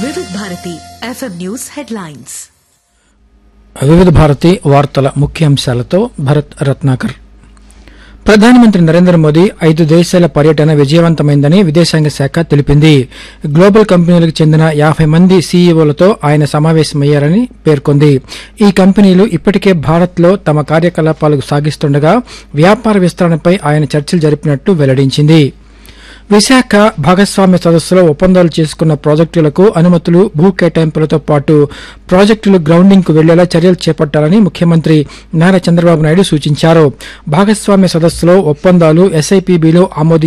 వివిధ Bharati FM news headlines వివిధ భారతి వార్తల ముఖ్యాంశాలతో భరత్ రత్నాకర్ ప్రధానమంత్రి నరేంద్ర మోదీ ఐదు దేశాల పర్యటన విజయవంతమైందని విదేశాంగ శాఖ తెలిపింది గ్లోబల్ కంపెనీలకు చెందిన యాభై మంది సీఈఓలతో ఆయన సమావేశమయ్యారని పేర్కొంది ఈ కంపెనీలు ఇప్పటికే భారత్లో తమ కార్యకలాపాలు సాగిస్తుండగా వ్యాపార విస్తరణపై ఆయన చర్చలు జరిపినట్టు వెల్లడించింది విశాఖ భాగస్వామ్య సదస్సులో ఒప్పందాలు చేసుకున్న ప్రాజెక్టులకు అనుమతులు భూ కేటాయింపులతో పాటు ప్రాజెక్టులు గ్రౌండింగ్ కు వెళ్లేలా చర్యలు చేపట్టాలని ముఖ్యమంత్రి నారా చంద్రబాబు నాయుడు సూచించారు భాగస్వామ్య సదస్సులో ఒప్పందాలు ఎస్ఐపిబిలో ఆమోదించారు